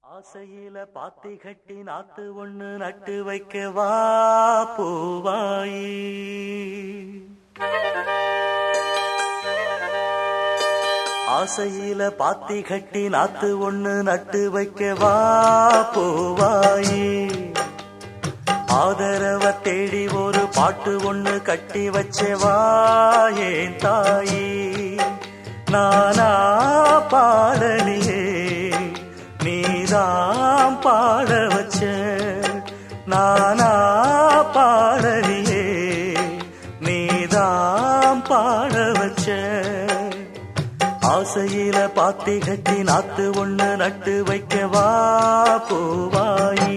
ஆசையில பாத்தி கட்டி நாத்து ஒண்ணு நட்டு வைக்க வா பூவாயி ஆசையில பாத்தி கட்டி நாத்து ஒண்ணு நட்டு வைக்க வா பூவாயி ஆதரவ தேடி ஒரு பாட்டு ஒண்ணு கட்டி வச்சவா ஏன் தாயி நானா பாடலியே நீதான் பாட வச்ச நானா பாடலியே நீதான் பாட வச்ச ஆசையில பாத்தி கட்டி நாத்து ஒண்ணு நட்டு வைக்கவா பூவாயி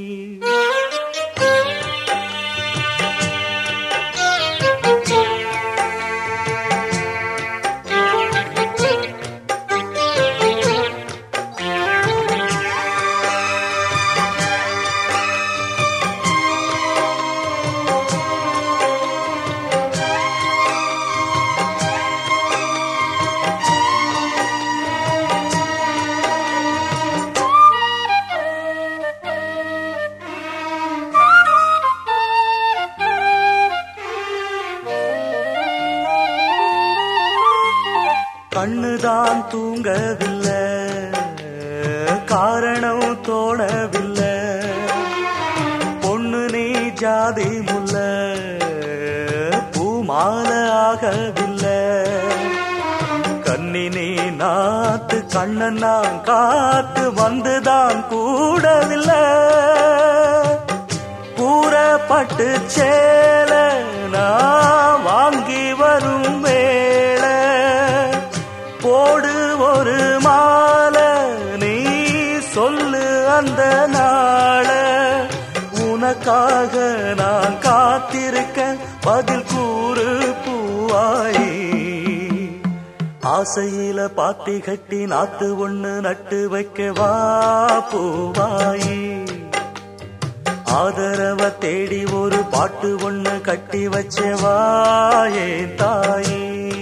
கண்ணுதான் தூங்கவில்லை காரணம் தோணவில்லை பொண்ணு நீ ஜாதி முல்ல பூமால ஆகவில்லை கண்ணினி நாத்து கண்ணன் நான் காத்து வந்துதான் கூடவில்லை கூறப்பட்டு சேல நான் வாங்கி வரும் வேளை போடு ஒரு மாலை நீ சொல்லு அந்த நாள உனக்காக நான் காத்திருக்க பதில் கூறு பூவாயி ஆசையில பாத்தி கட்டி நாத்து ஒண்ணு நட்டு வைக்க வா பூவாயி ஆதரவ தேடி ஒரு பாட்டு ஒண்ணு கட்டி வச்சவா ஏன் தாயி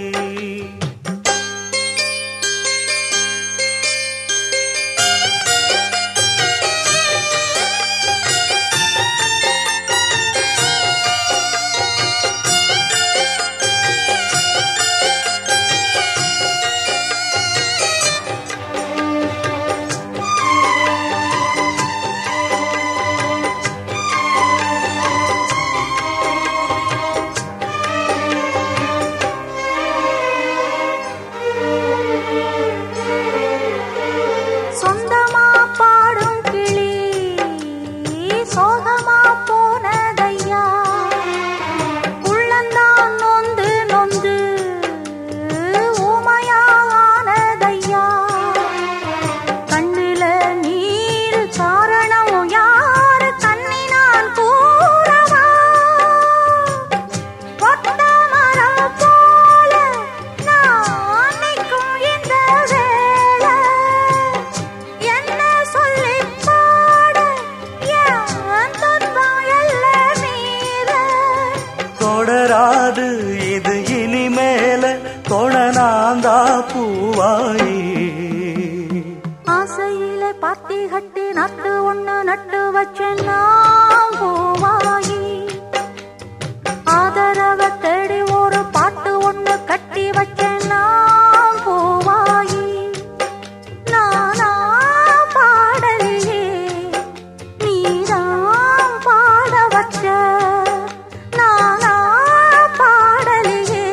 சொந்தமா பாடும் கிளி சோகமா போனதையா உள்ளந்தான் நொந்து நொந்து ஊமையானதையா கண்ணில நீர் காரணம் யாரு கண்ணி நான் கூறவா ஒத்த மரம் போல நான் நிற்கும் இந்த வேளை என்ன சொல்லி பாட என் துன்பம் எல்லாம் மீற தொடராது இது இனிமேல தொடனாந்தா பூவாயி ஆசையில பாத்தி கட்டி நட்டு ஒண்ணு நட்டு வச்ச நான் பூவாயி ஆதரவ தேடி ஒரு பாட்டு ஒண்ணு கட்டி வச்ச நான் பூவாயி நானா பாடலையே நீதான் பாட வச்ச நானா பாடலையே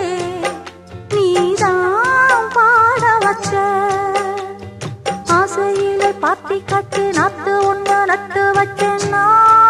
நீதான் பாட வச்ச ஆசையிலே பாத்தி கட்டி நாத்து ஒண்ணு நட்டு வச்சேன் நான்